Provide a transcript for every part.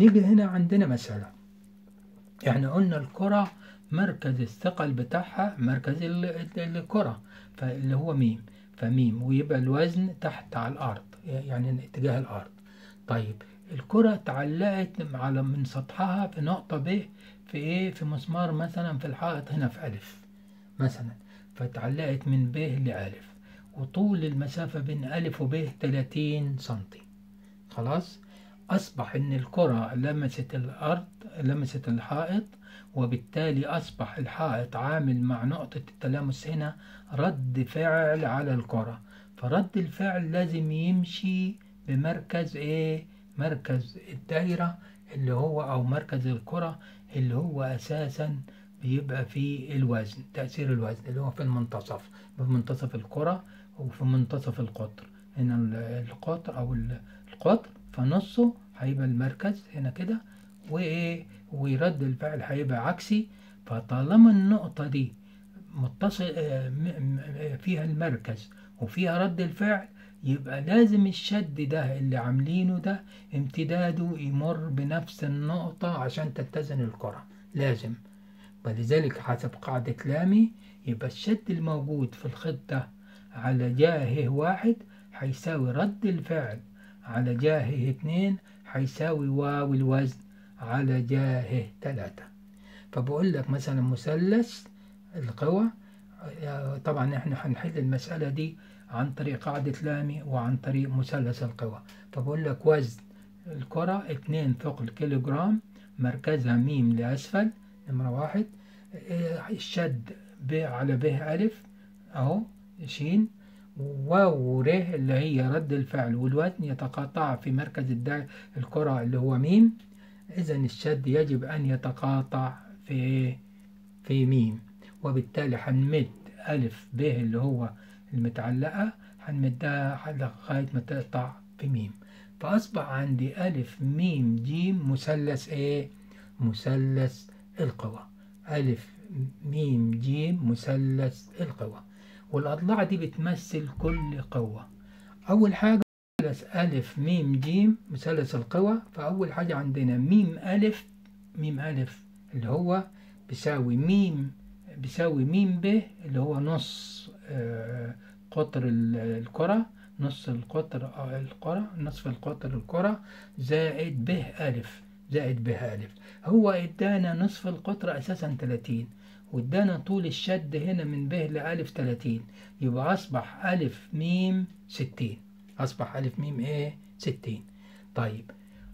نيجي هنا عندنا مسألة احنا قلنا الكرة مركز الثقل بتاعها مركز ال- ال- الكرة فاللي هو ميم فميم ويبقى الوزن تحت على الأرض يعني اتجاه الأرض طيب الكرة اتعلقت على من سطحها في نقطة ب في ايه في مسمار مثلا في الحائط هنا في ألف مثلا فتعلقت من ب لألف وطول المسافة بين ألف وب 30 سنتي خلاص أصبح إن الكرة لمست الأرض لمست الحائط وبالتالي أصبح الحائط عامل مع نقطة التلامس هنا رد فعل على الكرة فرد الفعل لازم يمشي بمركز إيه مركز الدايرة اللي هو أو مركز الكرة اللي هو أساسا بيبقى فيه الوزن تأثير الوزن اللي هو في المنتصف في منتصف الكرة وفي منتصف القطر هنا ال- القطر أو ال- القطر فنصه هيبقى المركز هنا كده وإيه ويرد الفعل هيبقى عكسي فطالما النقطة دي متصل آه، م- م- فيها المركز وفيها رد الفعل يبقى لازم الشد ده اللي عاملينه ده امتداده يمر بنفس النقطة عشان تتزن الكرة لازم ولذلك حسب قاعدة لامي يبقى الشد الموجود في الخط ده على جاهه واحد هيساوي رد الفعل على جاهه اتنين هيساوي واو الوزن على جاهه تلاتة فبقول لك مثلا مثلث القوى آه، طبعا احنا هنحل المسألة دي عن طريق قاعدة لامي وعن طريق مثلث القوى فبقول لك وزن الكرة اتنين ثقل كيلو جرام مركزها ميم لأسفل نمرة واحد آه، الشد ب على ب ألف أهو شين واو ر اللي هي رد الفعل والوزن يتقاطع في مركز الدا- الكرة اللي هو ميم إذا الشد يجب أن يتقاطع في في ميم وبالتالي هنمد ألف ب اللي هو المتعلقة هنمدها لغاية ما تقطع في ميم فأصبح عندي ألف ميم جيم مثلث إيه؟ مثلث القوى ألف ميم جيم مثلث القوى والأضلاع دي بتمثل كل قوة أول حاجة مثلث ألف ميم جيم مثلث القوى فأول حاجة عندنا ميم ألف ميم ألف اللي هو بيساوي ميم بيساوي ميم ب اللي هو نص آه، قطر ال- الكرة نص القطر آه، الكرة نصف القطر الكرة زائد ب ألف زائد ب ألف هو ادانا نصف القطر أساسا 30 وادانا طول الشد هنا من ب لألف 30 يبقى أصبح ألف ميم 60 أصبح ألف ميم إيه 60 طيب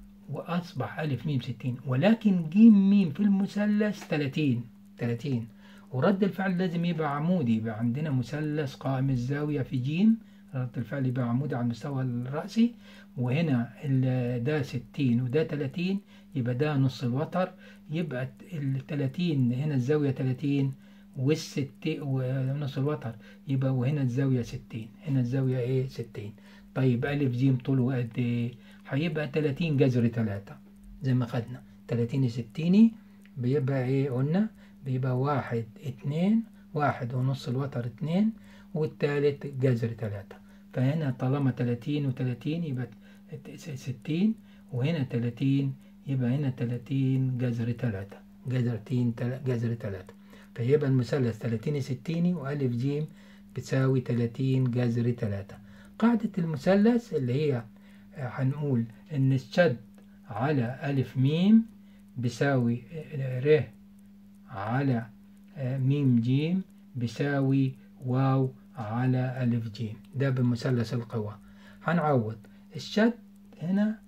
وأصبح ألف ميم 60 ولكن جيم ميم في المثلث 30 30 ورد الفعل لازم يبقى عمودي يبقى عندنا مثلث قائم الزاوية في جيم رد الفعل يبقى عمودي على المستوى الرأسي وهنا ال- ده 60 وده 30 يبقى ده نص الوتر يبقى ال 30 هنا الزاوية 30 والست ونص الوتر يبقى وهنا الزاوية 60 هنا الزاوية ايه 60 طيب ألف جيم طوله قد ايه هيبقى 30 جذر 3 زي ما خدنا 30 60 بيبقى ايه قلنا بيبقى واحد اتنين واحد ونص الوتر اتنين والتالت جذر تلاتة فهنا طالما تلاتين وتلاتين يبقى ت- س- ستين وهنا تلاتين يبقى هنا تلاتين جذر تلاتة جذرتين تل- جذر تلاتة فيبقى المثلث تلاتين ستيني وألف جيم بتساوي تلاتين جذر تلاتة قاعدة المثلث اللي هي آه، هنقول إن الشد على ألف ميم بيساوي آه، ر على آه، ميم جيم بيساوي واو على ألف جيم ده بمثلث القوى هنعوض الشد هنا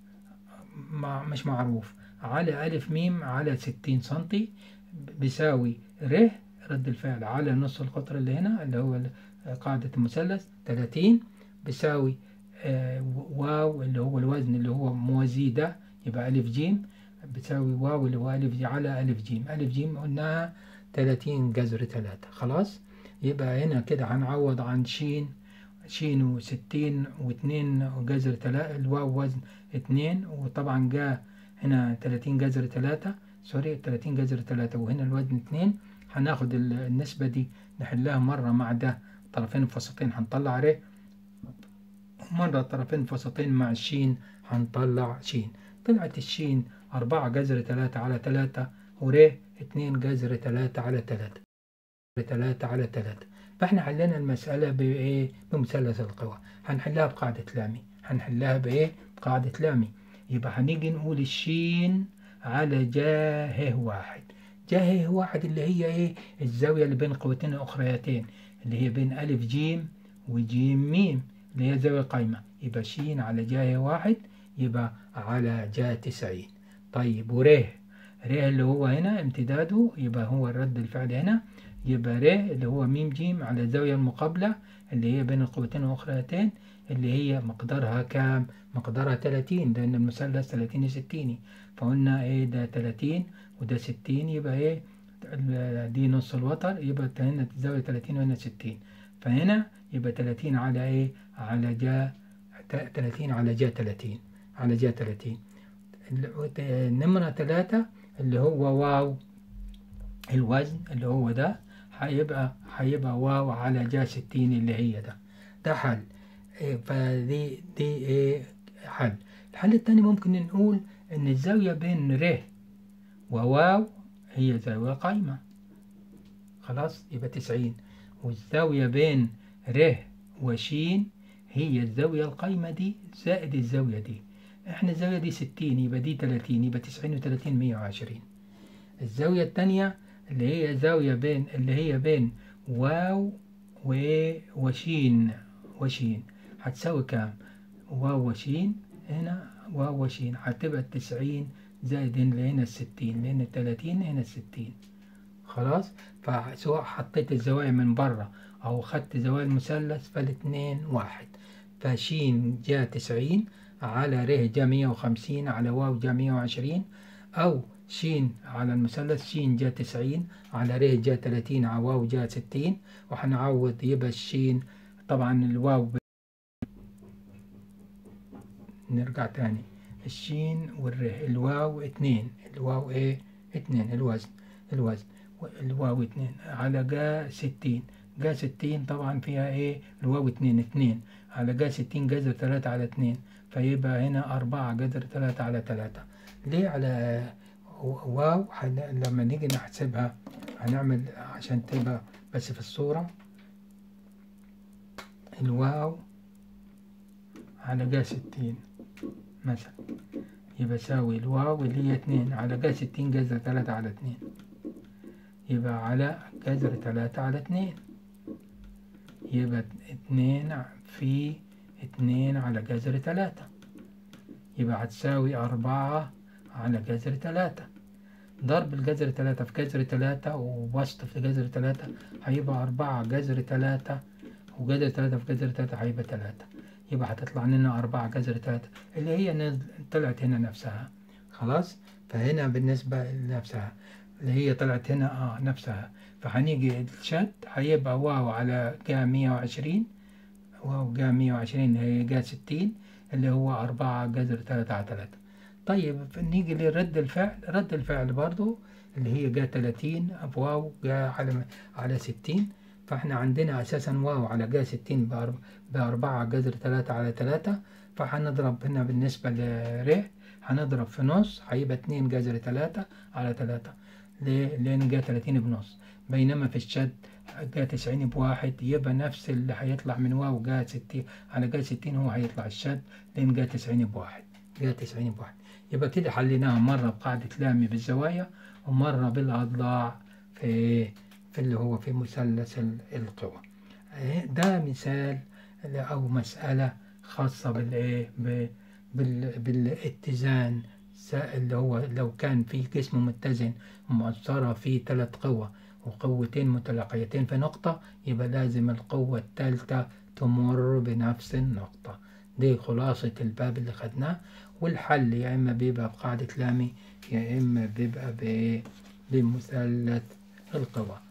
مع مش معروف على ألف ميم على ستين سنتي بيساوي ر رد الفعل على نص القطر اللي هنا اللي هو قاعدة المثلث 30 بيساوي آه، واو اللي هو الوزن اللي هو موازي ده يبقى ألف جيم بتساوي واو اللي هو ألف جي على ألف جيم ألف جيم قلناها 30 جذر 3 خلاص يبقى هنا كده هنعوض عن شين شين وستين واتنين وجذر تلاتة الواو وزن اتنين وطبعا جاء هنا 30 جذر تلاتة سوري 30 جذر تلاتة وهنا الوزن اتنين هناخد ال- النسبة دي نحلها مرة مع ده طرفين فسطين هنطلع ر مرة طرفين فسطين مع الشين هنطلع شين طلعت الشين أربعة جذر تلاتة على تلاتة ور اتنين جذر تلاتة على تلاتة تلاتة على تلاتة فاحنا حلينا المسألة بإيه بمثلث القوى هنحلها بقاعدة لامي هنحلها بإيه بقاعدة لامي يبقى هنيجي نقول الشين على جاه واحد جاه واحد اللي هي ايه الزاوية اللي بين قوتين أخريتين اللي هي بين ألف جيم وجيم ميم اللي هي زاوية قايمة يبقى شين على جاه واحد يبقى على جاه تسعين طيب وريه ريه اللي هو هنا امتداده يبقى هو الرد الفعل هنا يبقى ر اللي هو ميم جيم على الزاوية المقابلة اللي هي بين القوتين الأخريتين اللي هي مقدارها كام؟ مقدارها 30 لأن المثلث 30 60 فقلنا إيه ده 30 وده 60 يبقى إيه دي نص الوتر يبقى هنا الزاوية 30 وهنا 60 فهنا يبقى 30 على إيه؟ على جا 30 على جا 30 على جا 30 نمرة 3 اللي هو واو الوزن اللي هو ده هيبقى هيبقى واو على جا 60 اللي هي ده ده حل إيه فدي دي ايه حل الحل التاني ممكن نقول ان الزاوية بين ر وواو هي زاوية قايمة خلاص يبقى تسعين والزاوية بين ر وشين هي الزاوية القايمة دي زائد الزاوية دي احنا الزاوية دي ستين يبقى دي تلاتين يبقى تسعين وتلاتين مية وعشرين الزاوية التانية اللي هي زاوية بين اللي هي بين واو وشين وشين هتساوي كام واو وشين هنا واو وشين هتبقى التسعين زائد هنا الستين لأن التلاتين هنا الستين خلاص فسواء حطيت الزوايا من بره أو خدت زوايا المثلث فالاتنين واحد فشين جا تسعين على ر جا مية وخمسين على واو جا مية وعشرين أو شين على المثلث شين جا تسعين على ر جا تلاتين على واو جا ستين وهنعوض يبقى الشين طبعا الواو ب... نرجع تاني الشين والره الواو اتنين الواو ايه اتنين الوزن الوزن الواو اتنين على جا ستين جا ستين طبعا فيها ايه الواو اتنين اتنين على جا ستين جذر تلاتة على اتنين فيبقى هنا أربعة جذر تلاتة على تلاتة ليه على واو لما نيجي نحسبها هنعمل عشان تبقى بس في الصورة الواو على جا ستين مثلا يبقى ساوي الواو اللي هي اتنين على جا ستين جذر تلاتة على اتنين يبقى على جذر تلاتة على اتنين يبقى اتنين في اتنين على جذر تلاتة يبقى هتساوي أربعة على جذر تلاتة ضرب الجذر تلاتة في جذر تلاتة ووسط في جذر تلاتة هيبقى أربعة جذر تلاتة وجذر تلاتة في جذر تلاتة هيبقى تلاتة يبقى هتطلع لنا أربعة جذر تلاتة اللي هي طلعت هنا نفسها خلاص فهنا بالنسبة لنفسها اللي هي طلعت هنا اه نفسها فهنيجي الشد هيبقى واو على جا مية وعشرين واو جا مية وعشرين هي جا ستين اللي هو أربعة جذر تلاتة على تلاتة طيب نيجي لرد الفعل رد الفعل برضو اللي هي جا تلاتين واو جا على على ستين فاحنا عندنا اساسا واو على جا ستين بأربعة جذر تلاتة على تلاتة فهنضرب هنا بالنسبة لر هنضرب في نص هيبقى اتنين جذر تلاتة على تلاتة ليه؟ لأن جا تلاتين بنص بينما في الشد جا تسعين بواحد يبقى نفس اللي هيطلع من واو جا ستين على جا ستين هو هيطلع الشد لأن جا تسعين بواحد جا تسعين بواحد يبقى كده حليناها مرة بقاعدة لامي بالزوايا ومرة بالأضلاع في في اللي هو في مثلث القوى ده مثال أو مسألة خاصة بالإيه بال بالاتزان اللي هو لو كان في جسم متزن مؤثرة فيه ثلاث قوى وقوتين متلاقيتين في نقطة يبقى لازم القوة الثالثة تمر بنفس النقطة دي خلاصة الباب اللي خدناه والحل يا إما بيبقى بقاعدة لامي يا إما بيبقى بمثلث القوى